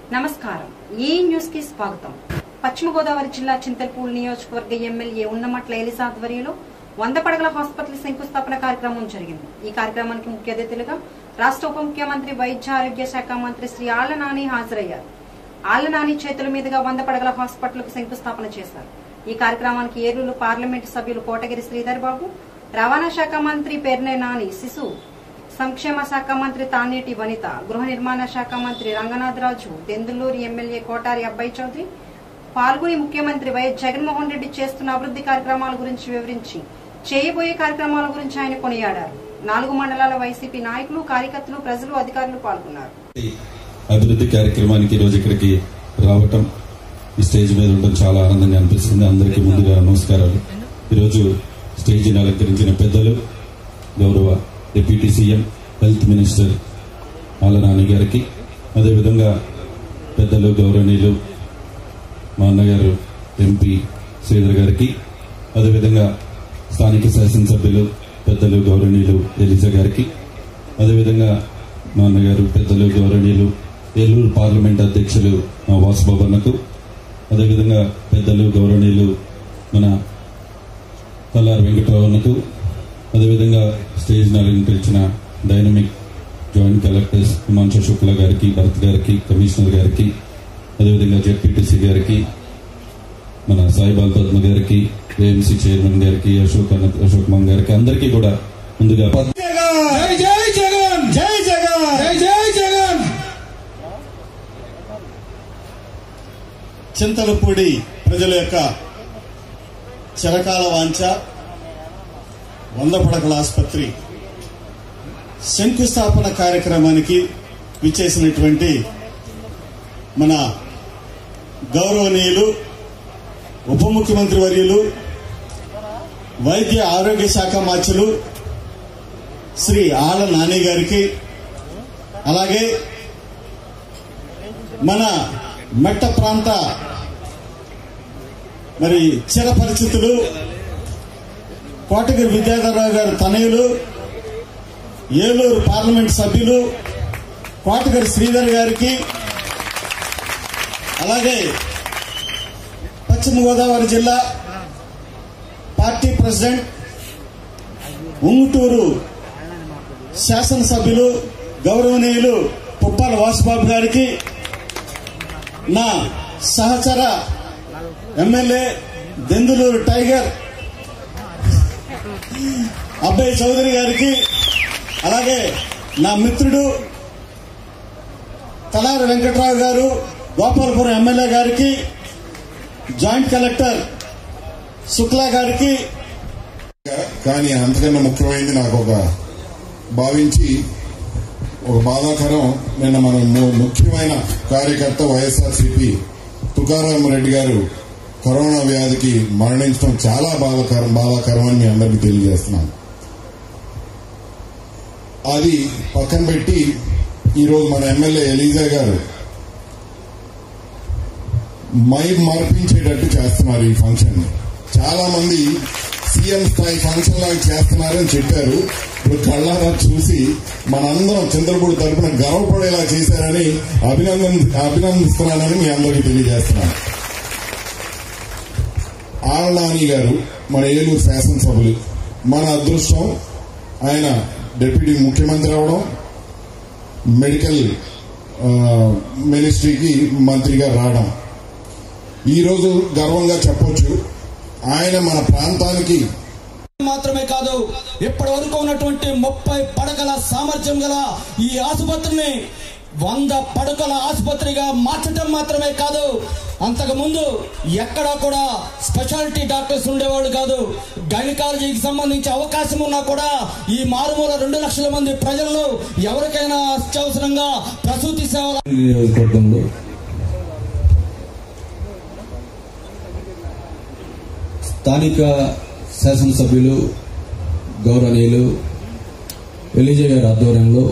నమస్కారం ఈ న్యూస్ కి స్వాగతం పశ్చిమ గోదావరి జిల్లా చింతల్పూల్ నియోజకవర్గ ఎమ్మెల్యే ఉన్నమట్ల ఎలిసా ఆధ్వర్యంలో వంద పడగల హాస్పిటల్ శంకుస్థాపన కార్యక్రమం జరిగింది ఈ కార్యక్రమానికి ముఖ్య అతిథులుగా రాష్ట్ర ఉప ముఖ్యమంత్రి వైద్య ఆరోగ్య శాఖ మంత్రి శ్రీ ఆళ్ల నాని హాజరయ్యారు ఆళ్ల నాని చేతుల మీదుగా వంద పడగల హాస్పిటల్ కు శంకుస్థాపన చేశారు ఈ కార్యక్రమానికి ఏలూరు పార్లమెంటు సభ్యులు కోటగిరి శ్రీధర్ బాబు రవాణా శాఖ మంత్రి పెర్నే నాని శిశు సంక్షేమ శాఖ మంత్రి తానేటి వనిత గృహ నిర్మాణ శాఖ మంత్రి రంగనాథరాజు దెందులూరు ఎమ్మెల్యే కోటారి అబ్బాయి చౌదరి పాల్గొని ముఖ్యమంత్రి వైఎస్ జగన్మోహన్ రెడ్డి చేస్తున్న అభివృద్ధి కార్యక్రమాల గురించి వివరించి చేయబోయే కార్యక్రమాల గురించి ఆయన కొనియాడారు నాలుగు మండలాల వైసీపీ నాయకులు కార్యకర్తలు ప్రజలు అధికారులు పాల్గొన్నారు అభివృద్ధి కార్యక్రమానికి ఈరోజు ఇక్కడికి రావటం ఈ స్టేజ్ మీద ఉండడం చాలా ఆనందంగా అనిపిస్తుంది అందరికీ ముందుగా నమస్కారాలు ఈరోజు స్టేజిని అలంకరించిన పెద్దలు గౌరవ డిప్యూటీ సీఎం హెల్త్ మినిస్టర్ ఆల నాని గారికి అదేవిధంగా పెద్దలు గౌరవనీయులు మా అన్నగారు ఎంపీ శ్రీధర్ గారికి అదేవిధంగా స్థానిక శాసనసభ్యులు పెద్దలు గౌరవనీయులు ఎలిజా గారికి అదేవిధంగా మా అన్నగారు పెద్దలు గౌరవనీయులు ఏలూరు పార్లమెంట్ అధ్యక్షులు మా వాసుబాబు అన్నకు అదేవిధంగా పెద్దలు గౌరవనీయులు మన తల్లారి వెంకట్రావు అన్నకు అదేవిధంగా స్టేజ్ అలంకరించిన dynamic joint collectors Himanshu Shukla గారికి భరత్ గారికి కమిషనర్ గారికి అదేవిధంగా జెడ్పీటీసీ గారికి మన సాయిబాల్ పద్మ గారికి ఏఎంసీ చైర్మన్ గారికి అశోక్ అన్న- అశోక్ మంగ్ గారికి అందరికీ కూడా ముందుగా పద్- జై జై జగన్ జై జగన్ జై జై జగన్ చింతలపూడి ప్రజల యొక్క చిరకాల వాంఛ వంద పడకల ఆసుపత్రి శంకుస్థాపన కార్యక్రమానికి విచ్చేసినటువంటి మన గౌరవనీయులు ఉప ముఖ్యమంత్రి వర్యులు వైద్య ఆరోగ్య శాఖ మార్చులు శ్రీ ఆళ్ళ నాని గారికి అలాగే మన మెట్ట ప్రాంత మరి చిర పరిస్థితులు కోటగిరి విద్యాధరరావు గారి తనయులు ఏలూరు పార్లమెంట్ సభ్యులు కోటగిరి శ్రీధర్ గారికి అలాగే పశ్చిమ గోదావరి జిల్లా పార్టీ ప్రెసిడెంట్ ఉంగుటూరు శాసనసభ్యులు గౌరవనీయులు పుప్పాల వాసుబాబు గారికి నా సహచర ఎమ్మెల్యే దెందులూరు టైగర్ అబ్బాయి చౌదరి గారికి అలాగే నా మిత్రుడు తలారి వెంకట్రావు గారు గోపాలపురం ఎమ్మెల్యే గారికి జాయింట్ కలెక్టర్ శుక్లా గారికి కానీ అంతకన్నా ముఖ్యమైనది నాకు ఒక భావించి ఒక బాధాకరం నిన్న మన ము- ముఖ్యమైన కార్యకర్త వైఎస్ఆర్సీపీ తుకారాం రెడ్డి గారు కరోనా వ్యాధికి మరణించడం చాలా బాధాకరం బాధాకరం అని మీ అందరికీ తెలియజేస్తున్నాను అది పక్కన పెట్టి ఈరోజు మన ఎమ్మెల్యే ఎలీజా గారు మై మార్పించేటట్టు చేస్తున్నారు ఈ ఫంక్షన్ చాలా మంది సీఎం స్థాయి ఫంక్షన్ లాగా చేస్తున్నారని చెప్పారు ఇప్పుడు కళ్ళారా చూసి మనందరం చంద్రపూడి తరపున గర్వపడేలా చేశారని అభినందన అభినందిస్తున్నానని మీ అందరికీ తెలియజేస్తున్నాను ఆళ్ళనాని గారు మన ఏలూరు శాసనసభ్యులు మన అదృష్టం ఆయన డిప్యూటీ ముఖ్యమంత్రి అవడం మెడికల్ ఆ, మినిస్ట్రీకి మంత్రిగా రావడం ఈరోజు గర్వంగా చెప్పొచ్చు ఆయన మన ప్రాంతానికి మాత్రమే కాదు ఇప్పటి వరకు ఉన్నటువంటి ముప్పై పడకల సామర్థ్యం గల ఈ ఆసుపత్రిని వంద పడకల ఆసుపత్రిగా మార్చడం మాత్రమే కాదు అంతకు ముందు ఎక్కడా కూడా స్పెషాలిటీ డాక్టర్స్ ఉండేవాళ్ళు కాదు గైనకాలజీకి సంబంధించి అవకాశం ఉన్నా కూడా ఈ మారుమూల రెండు లక్షల మంది ప్రజలను ఎవరికైనా అత్యవసరంగా ప్రసూతి సేవలు నియోజకవర్గంలో స్థానిక శాసనసభ్యులు గౌరవనీయులు ఎలిజయ్ గారి ఆధ్వర్యంలో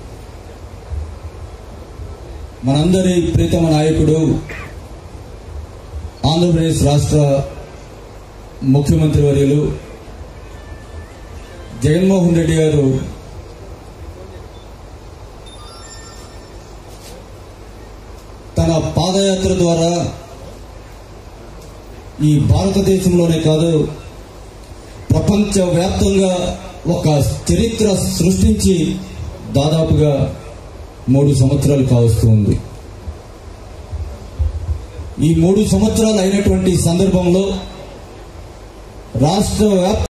మనందరి ప్రీతమ నాయకుడు ఆంధ్రప్రదేశ్ రాష్ట్ర ముఖ్యమంత్రి వర్యులు జగన్మోహన్ రెడ్డి గారు తన పాదయాత్ర ద్వారా ఈ భారతదేశంలోనే కాదు ప్రపంచ వ్యాప్తంగా ఒక చరిత్ర సృష్టించి దాదాపుగా మూడు సంవత్సరాలు కావస్తూ ఉంది ఈ మూడు సంవత్సరాలు అయినటువంటి సందర్భంలో రాష్ట్ర వ్యాప్త